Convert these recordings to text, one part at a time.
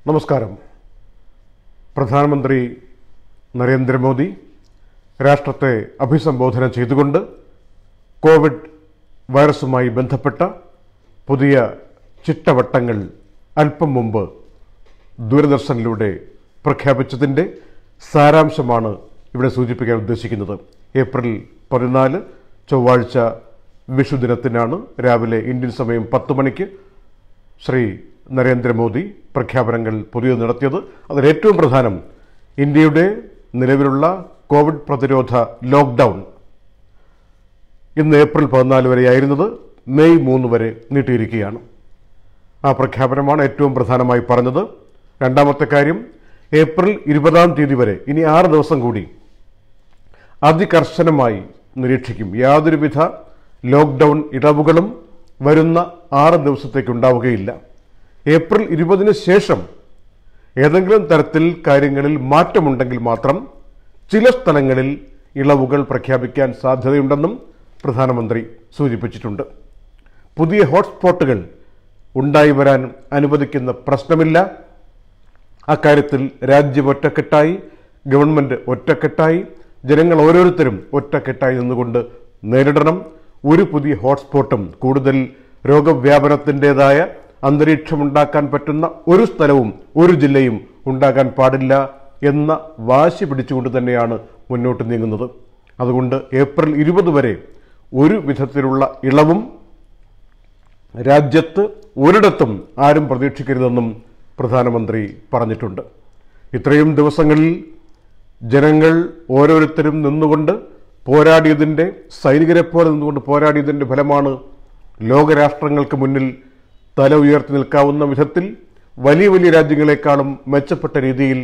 നമസ്കാരം പ്രധാനമന്ത്രി നരേന്ദ്രമോദി രാഷ്ട്രത്തെ അഭിസംബോധന ചെയ്തുകൊണ്ട് കോവിഡ് വൈറസുമായി ബന്ധപ്പെട്ട പുതിയ ചിട്ടവട്ടങ്ങൾ അല്പം മുമ്പ് ദൂരദർശനിലൂടെ പ്രഖ്യാപിച്ചതിൻ്റെ സാരാംശമാണ് ഇവിടെ സൂചിപ്പിക്കാൻ ഉദ്ദേശിക്കുന്നത് ഏപ്രിൽ പതിനാല് ചൊവ്വാഴ്ച വിഷുദിനത്തിനാണ് രാവിലെ ഇന്ത്യൻ സമയം പത്ത് മണിക്ക് ശ്രീ നരേന്ദ്രമോദി പ്രഖ്യാപനങ്ങൾ പുതിയത് നടത്തിയത് അതിൽ ഏറ്റവും പ്രധാനം ഇന്ത്യയുടെ നിലവിലുള്ള കോവിഡ് പ്രതിരോധ ലോക്ക്ഡൗൺ ഇന്ന് ഏപ്രിൽ പതിനാല് വരെയായിരുന്നത് മെയ് മൂന്ന് വരെ നീട്ടിയിരിക്കുകയാണ് ആ പ്രഖ്യാപനമാണ് ഏറ്റവും പ്രധാനമായി പറഞ്ഞത് രണ്ടാമത്തെ കാര്യം ഏപ്രിൽ ഇരുപതാം തീയതി വരെ ഇനി ആറ് ദിവസം കൂടി അതികർശനമായി നിരീക്ഷിക്കും യാതൊരുവിധ ലോക്ക്ഡൗൺ ഇളവുകളും വരുന്ന ആറ് ദിവസത്തേക്ക് ഉണ്ടാവുകയില്ല ഏപ്രിൽ ഇരുപതിന് ശേഷം ഏതെങ്കിലും തരത്തിൽ കാര്യങ്ങളിൽ മാറ്റമുണ്ടെങ്കിൽ മാത്രം ചില സ്ഥലങ്ങളിൽ ഇളവുകൾ പ്രഖ്യാപിക്കാൻ സാധ്യതയുണ്ടെന്നും പ്രധാനമന്ത്രി സൂചിപ്പിച്ചിട്ടുണ്ട് പുതിയ ഹോട്ട്സ്പോട്ടുകൾ ഉണ്ടായി വരാൻ അനുവദിക്കുന്ന പ്രശ്നമില്ല അക്കാര്യത്തിൽ രാജ്യം ഒറ്റക്കെട്ടായി ഗവൺമെന്റ് ഒറ്റക്കെട്ടായി ജനങ്ങൾ ഓരോരുത്തരും ഒറ്റക്കെട്ടായി നിന്നുകൊണ്ട് നേരിടണം ഒരു പുതിയ ഹോട്ട്സ്പോട്ടും കൂടുതൽ രോഗവ്യാപനത്തിൻ്റെതായ അന്തരീക്ഷമുണ്ടാക്കാൻ പറ്റുന്ന ഒരു സ്ഥലവും ഒരു ജില്ലയും ഉണ്ടാകാൻ പാടില്ല എന്ന വാശി പിടിച്ചുകൊണ്ട് തന്നെയാണ് മുന്നോട്ട് നീങ്ങുന്നത് അതുകൊണ്ട് ഏപ്രിൽ ഇരുപത് വരെ ഒരു വിധത്തിലുള്ള ഇളവും രാജ്യത്ത് ഒരിടത്തും ആരും പ്രതീക്ഷിക്കരുതെന്നും പ്രധാനമന്ത്രി പറഞ്ഞിട്ടുണ്ട് ഇത്രയും ദിവസങ്ങളിൽ ജനങ്ങൾ ഓരോരുത്തരും നിന്നുകൊണ്ട് പോരാടിയതിൻ്റെ സൈനികരെ പോലെ നിന്നുകൊണ്ട് പോരാടിയതിൻ്റെ ഫലമാണ് ലോകരാഷ്ട്രങ്ങൾക്ക് മുന്നിൽ തല ഉയർത്തി നിൽക്കാവുന്ന വിധത്തിൽ വലിയ വലിയ രാജ്യങ്ങളെക്കാളും മെച്ചപ്പെട്ട രീതിയിൽ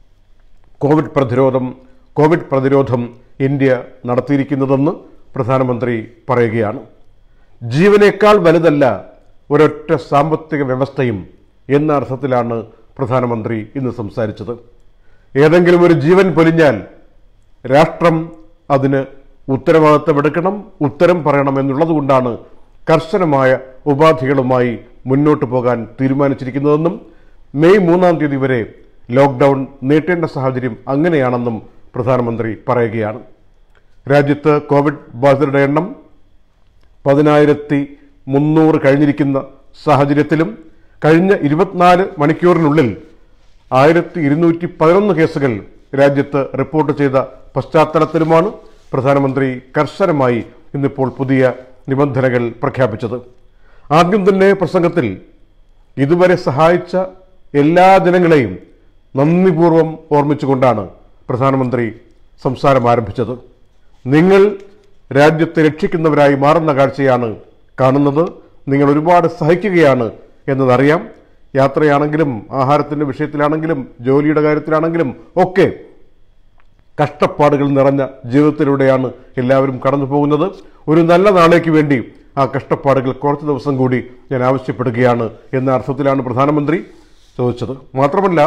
കോവിഡ് പ്രതിരോധം കോവിഡ് പ്രതിരോധം ഇന്ത്യ നടത്തിയിരിക്കുന്നതെന്ന് പ്രധാനമന്ത്രി പറയുകയാണ് ജീവനേക്കാൾ വലുതല്ല ഒരൊറ്റ സാമ്പത്തിക വ്യവസ്ഥയും എന്ന അർത്ഥത്തിലാണ് പ്രധാനമന്ത്രി ഇന്ന് സംസാരിച്ചത് ഏതെങ്കിലും ഒരു ജീവൻ പൊലിഞ്ഞാൽ രാഷ്ട്രം അതിന് ഉത്തരവാദിത്തമെടുക്കണം ഉത്തരം പറയണം എന്നുള്ളതുകൊണ്ടാണ് കർശനമായ ഉപാധികളുമായി മുന്നോട്ട് പോകാൻ തീരുമാനിച്ചിരിക്കുന്നതെന്നും മെയ് മൂന്നാം തീയതി വരെ ലോക്ക്ഡൗൺ നീട്ടേണ്ട സാഹചര്യം അങ്ങനെയാണെന്നും പ്രധാനമന്ത്രി പറയുകയാണ് രാജ്യത്ത് കോവിഡ് ബാധിതരുടെ എണ്ണം പതിനായിരത്തി മുന്നൂറ് കഴിഞ്ഞിരിക്കുന്ന സാഹചര്യത്തിലും കഴിഞ്ഞ ഇരുപത്തിനാല് മണിക്കൂറിനുള്ളിൽ ആയിരത്തി ഇരുന്നൂറ്റി പതിനൊന്ന് കേസുകൾ രാജ്യത്ത് റിപ്പോർട്ട് ചെയ്ത പശ്ചാത്തലത്തിലുമാണ് പ്രധാനമന്ത്രി കർശനമായി ഇന്നിപ്പോൾ പുതിയ നിബന്ധനകൾ പ്രഖ്യാപിച്ചത് ആദ്യം തന്നെ പ്രസംഗത്തിൽ ഇതുവരെ സഹായിച്ച എല്ലാ ജനങ്ങളെയും നന്ദിപൂർവ്വം ഓർമ്മിച്ചുകൊണ്ടാണ് പ്രധാനമന്ത്രി സംസാരം ആരംഭിച്ചത് നിങ്ങൾ രാജ്യത്തെ രക്ഷിക്കുന്നവരായി മാറുന്ന കാഴ്ചയാണ് കാണുന്നത് നിങ്ങൾ ഒരുപാട് സഹിക്കുകയാണ് എന്നതറിയാം യാത്രയാണെങ്കിലും ആഹാരത്തിൻ്റെ വിഷയത്തിലാണെങ്കിലും ജോലിയുടെ കാര്യത്തിലാണെങ്കിലും ഒക്കെ കഷ്ടപ്പാടുകൾ നിറഞ്ഞ ജീവിതത്തിലൂടെയാണ് എല്ലാവരും കടന്നു പോകുന്നത് ഒരു നല്ല നാളേക്ക് വേണ്ടി ആ കഷ്ടപ്പാടുകൾ കുറച്ച് ദിവസം കൂടി ഞാൻ ആവശ്യപ്പെടുകയാണ് എന്ന അർത്ഥത്തിലാണ് പ്രധാനമന്ത്രി ചോദിച്ചത് മാത്രമല്ല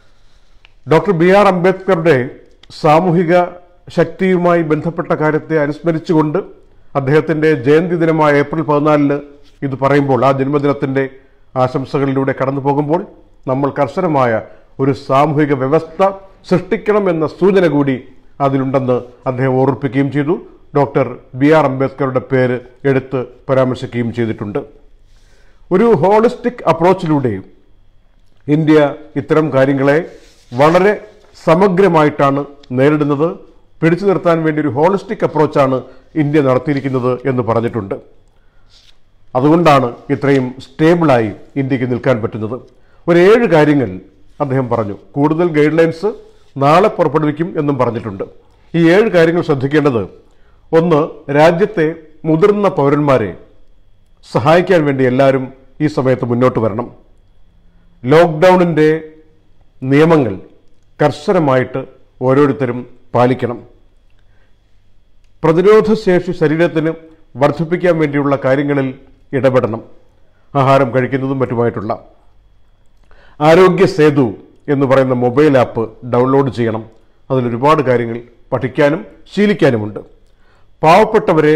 ഡോക്ടർ ബി ആർ അംബേദ്കറുടെ സാമൂഹിക ശക്തിയുമായി ബന്ധപ്പെട്ട കാര്യത്തെ അനുസ്മരിച്ചുകൊണ്ട് അദ്ദേഹത്തിൻ്റെ ജയന്തി ദിനമായ ഏപ്രിൽ പതിനാലിന് ഇത് പറയുമ്പോൾ ആ ജന്മദിനത്തിൻ്റെ ആശംസകളിലൂടെ കടന്നു പോകുമ്പോൾ നമ്മൾ കർശനമായ ഒരു സാമൂഹിക വ്യവസ്ഥ സൃഷ്ടിക്കണം എന്ന സൂചന കൂടി അതിലുണ്ടെന്ന് അദ്ദേഹം ഓർമ്മിപ്പിക്കുകയും ചെയ്തു ഡോക്ടർ ബി ആർ അംബേദ്കറുടെ പേര് എടുത്ത് പരാമർശിക്കുകയും ചെയ്തിട്ടുണ്ട് ഒരു ഹോളിസ്റ്റിക് അപ്രോച്ചിലൂടെ ഇന്ത്യ ഇത്തരം കാര്യങ്ങളെ വളരെ സമഗ്രമായിട്ടാണ് നേരിടുന്നത് പിടിച്ചു നിർത്താൻ വേണ്ടി ഒരു ഹോളിസ്റ്റിക് അപ്രോച്ചാണ് ഇന്ത്യ നടത്തിയിരിക്കുന്നത് എന്ന് പറഞ്ഞിട്ടുണ്ട് അതുകൊണ്ടാണ് ഇത്രയും സ്റ്റേബിളായി ഇന്ത്യക്ക് നിൽക്കാൻ പറ്റുന്നത് ഒരു ഏഴ് കാര്യങ്ങൾ അദ്ദേഹം പറഞ്ഞു കൂടുതൽ ഗൈഡ് ലൈൻസ് നാളെ പുറപ്പെടുവിക്കും എന്നും പറഞ്ഞിട്ടുണ്ട് ഈ ഏഴ് കാര്യങ്ങൾ ശ്രദ്ധിക്കേണ്ടത് ഒന്ന് രാജ്യത്തെ മുതിർന്ന പൗരന്മാരെ സഹായിക്കാൻ വേണ്ടി എല്ലാവരും ഈ സമയത്ത് മുന്നോട്ട് വരണം ലോക്ക്ഡൗണിൻ്റെ നിയമങ്ങൾ കർശനമായിട്ട് ഓരോരുത്തരും പാലിക്കണം പ്രതിരോധശേഷി ശരീരത്തിന് വർദ്ധിപ്പിക്കാൻ വേണ്ടിയുള്ള കാര്യങ്ങളിൽ ഇടപെടണം ആഹാരം കഴിക്കുന്നതും മറ്റുമായിട്ടുള്ള ആരോഗ്യ സേതു എന്ന് പറയുന്ന മൊബൈൽ ആപ്പ് ഡൗൺലോഡ് ചെയ്യണം അതിൽ ഒരുപാട് കാര്യങ്ങൾ പഠിക്കാനും ശീലിക്കാനുമുണ്ട് പാവപ്പെട്ടവരെ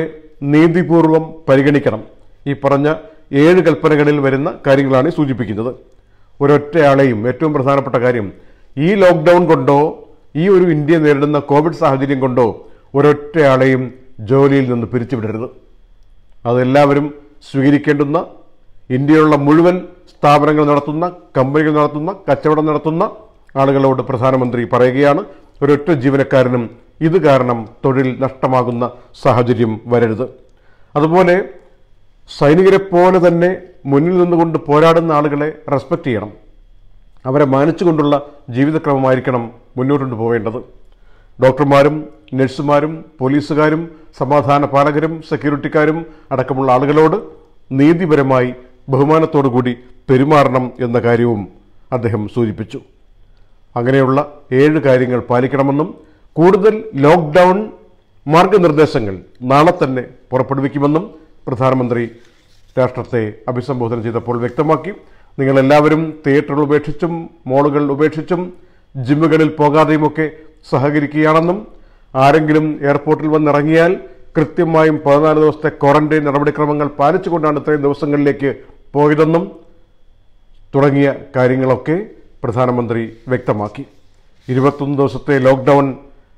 നീതിപൂർവം പരിഗണിക്കണം ഈ പറഞ്ഞ ഏഴ് കൽപ്പനകളിൽ വരുന്ന കാര്യങ്ങളാണ് ഈ സൂചിപ്പിക്കുന്നത് ഒരൊറ്റയാളെയും ഏറ്റവും പ്രധാനപ്പെട്ട കാര്യം ഈ ലോക്ക്ഡൗൺ കൊണ്ടോ ഈ ഒരു ഇന്ത്യ നേരിടുന്ന കോവിഡ് സാഹചര്യം കൊണ്ടോ ഒരൊറ്റയാളെയും ജോലിയിൽ നിന്ന് പിരിച്ചുവിടരുത് അതെല്ലാവരും സ്വീകരിക്കേണ്ടുന്ന ഇന്ത്യയിലുള്ള മുഴുവൻ സ്ഥാപനങ്ങൾ നടത്തുന്ന കമ്പനികൾ നടത്തുന്ന കച്ചവടം നടത്തുന്ന ആളുകളോട് പ്രധാനമന്ത്രി പറയുകയാണ് ഒരൊറ്റ ജീവനക്കാരനും ഇത് കാരണം തൊഴിൽ നഷ്ടമാകുന്ന സാഹചര്യം വരരുത് അതുപോലെ സൈനികരെ പോലെ തന്നെ മുന്നിൽ നിന്നുകൊണ്ട് പോരാടുന്ന ആളുകളെ റെസ്പെക്റ്റ് ചെയ്യണം അവരെ മാനിച്ചുകൊണ്ടുള്ള ജീവിതക്രമമായിരിക്കണം മുന്നോട്ട് പോവേണ്ടത് ഡോക്ടർമാരും നഴ്സുമാരും പോലീസുകാരും സമാധാന പാലകരും സെക്യൂരിറ്റിക്കാരും അടക്കമുള്ള ആളുകളോട് നീതിപരമായി ബഹുമാനത്തോടു കൂടി പെരുമാറണം എന്ന കാര്യവും അദ്ദേഹം സൂചിപ്പിച്ചു അങ്ങനെയുള്ള ഏഴ് കാര്യങ്ങൾ പാലിക്കണമെന്നും കൂടുതൽ ലോക്ക്ഡൗൺ മാർഗനിർദ്ദേശങ്ങൾ നാളെ തന്നെ പുറപ്പെടുവിക്കുമെന്നും പ്രധാനമന്ത്രി രാഷ്ട്രത്തെ അഭിസംബോധന ചെയ്തപ്പോൾ വ്യക്തമാക്കി നിങ്ങളെല്ലാവരും തിയേറ്ററുകൾ ഉപേക്ഷിച്ചും മോളുകൾ ഉപേക്ഷിച്ചും ജിമ്മുകളിൽ പോകാതെയുമൊക്കെ സഹകരിക്കുകയാണെന്നും ആരെങ്കിലും എയർപോർട്ടിൽ വന്നിറങ്ങിയാൽ കൃത്യമായും പതിനാല് ദിവസത്തെ ക്വാറന്റൈൻ നടപടിക്രമങ്ങൾ പാലിച്ചുകൊണ്ടാണ് ഇത്രയും ദിവസങ്ങളിലേക്ക് പോയതെന്നും തുടങ്ങിയ കാര്യങ്ങളൊക്കെ പ്രധാനമന്ത്രി വ്യക്തമാക്കി ഇരുപത്തൊന്ന് ദിവസത്തെ ലോക്ക്ഡൗൺ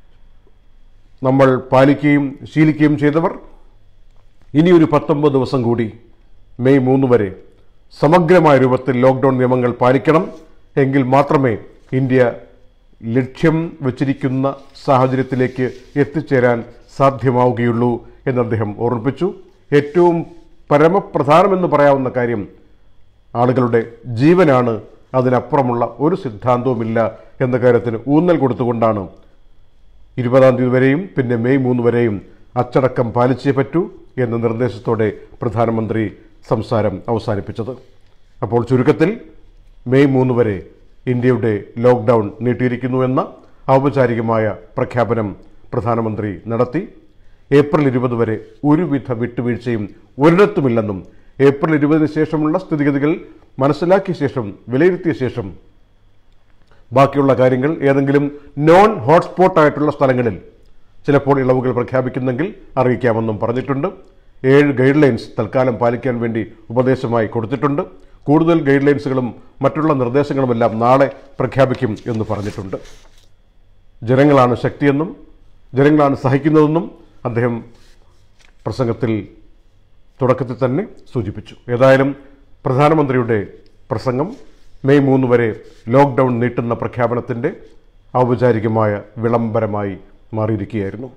നമ്മൾ പാലിക്കുകയും ശീലിക്കുകയും ചെയ്തവർ ഇനിയൊരു പത്തൊമ്പത് ദിവസം കൂടി മെയ് മൂന്ന് വരെ സമഗ്രമായ രൂപത്തിൽ ലോക്ക്ഡൗൺ നിയമങ്ങൾ പാലിക്കണം എങ്കിൽ മാത്രമേ ഇന്ത്യ ലക്ഷ്യം വച്ചിരിക്കുന്ന സാഹചര്യത്തിലേക്ക് എത്തിച്ചേരാൻ സാധ്യമാവുകയുള്ളൂ എന്ന് അദ്ദേഹം ഓർമ്മിപ്പിച്ചു ഏറ്റവും പരമപ്രധാനമെന്ന് പറയാവുന്ന കാര്യം ആളുകളുടെ ജീവനാണ് അതിനപ്പുറമുള്ള ഒരു സിദ്ധാന്തവുമില്ല എന്ന കാര്യത്തിന് ഊന്നൽ കൊടുത്തുകൊണ്ടാണ് ഇരുപതാം തീയതി വരെയും പിന്നെ മെയ് മൂന്ന് വരെയും അച്ചടക്കം പാലിച്ചേ പറ്റൂ എന്ന നിർദ്ദേശത്തോടെ പ്രധാനമന്ത്രി സംസാരം അവസാനിപ്പിച്ചത് അപ്പോൾ ചുരുക്കത്തിൽ മെയ് മൂന്ന് വരെ ഇന്ത്യയുടെ ലോക്ക്ഡൗൺ നീട്ടിയിരിക്കുന്നു എന്ന ഔപചാരികമായ പ്രഖ്യാപനം പ്രധാനമന്ത്രി നടത്തി ഏപ്രിൽ ഇരുപത് വരെ ഒരുവിധ വിട്ടുവീഴ്ചയും ഒരിടത്തുമില്ലെന്നും ഏപ്രിൽ ഇരുപതിന് ശേഷമുള്ള സ്ഥിതിഗതികൾ മനസ്സിലാക്കിയ ശേഷം വിലയിരുത്തിയ ശേഷം ബാക്കിയുള്ള കാര്യങ്ങൾ ഏതെങ്കിലും നോൺ ഹോട്ട്സ്പോട്ട് ആയിട്ടുള്ള സ്ഥലങ്ങളിൽ ചിലപ്പോൾ ഇളവുകൾ പ്രഖ്യാപിക്കുന്നെങ്കിൽ അറിയിക്കാമെന്നും പറഞ്ഞിട്ടുണ്ട് ഏഴ് ഗൈഡ് ലൈൻസ് തൽക്കാലം പാലിക്കാൻ വേണ്ടി ഉപദേശമായി കൊടുത്തിട്ടുണ്ട് കൂടുതൽ ഗൈഡ് ലൈൻസുകളും മറ്റുള്ള നിർദ്ദേശങ്ങളുമെല്ലാം നാളെ പ്രഖ്യാപിക്കും എന്ന് പറഞ്ഞിട്ടുണ്ട് ജനങ്ങളാണ് ശക്തിയെന്നും ജനങ്ങളാണ് സഹിക്കുന്നതെന്നും അദ്ദേഹം പ്രസംഗത്തിൽ തുടക്കത്തിൽ തന്നെ സൂചിപ്പിച്ചു ഏതായാലും പ്രധാനമന്ത്രിയുടെ പ്രസംഗം മെയ് മൂന്ന് വരെ ലോക്ക്ഡൗൺ നീട്ടുന്ന പ്രഖ്യാപനത്തിൻ്റെ ഔപചാരികമായ വിളംബരമായി മാറിയിരിക്കുകയായിരുന്നു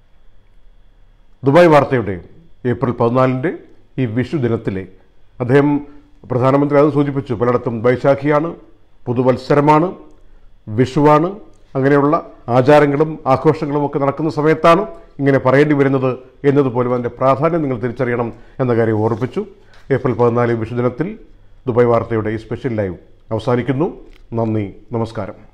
ദുബായ് വാർത്തയുടെ ഏപ്രിൽ പതിനാലിൻ്റെ ഈ വിഷു ദിനത്തിലെ അദ്ദേഹം പ്രധാനമന്ത്രി അത് സൂചിപ്പിച്ചു പലയിടത്തും വൈശാഖിയാണ് പുതുവത്സരമാണ് വിഷുവാണ് അങ്ങനെയുള്ള ആചാരങ്ങളും ആഘോഷങ്ങളും ഒക്കെ നടക്കുന്ന സമയത്താണ് ഇങ്ങനെ പറയേണ്ടി വരുന്നത് എന്നതുപോലും അതിൻ്റെ പ്രാധാന്യം നിങ്ങൾ തിരിച്ചറിയണം എന്ന കാര്യം ഓർമ്മിപ്പിച്ചു ഏപ്രിൽ പതിനാല് വിഷുദിനത്തിൽ ദുബായ് വാർത്തയുടെ ഈ സ്പെഷ്യൽ ലൈവ് അവസാനിക്കുന്നു നന്ദി നമസ്കാരം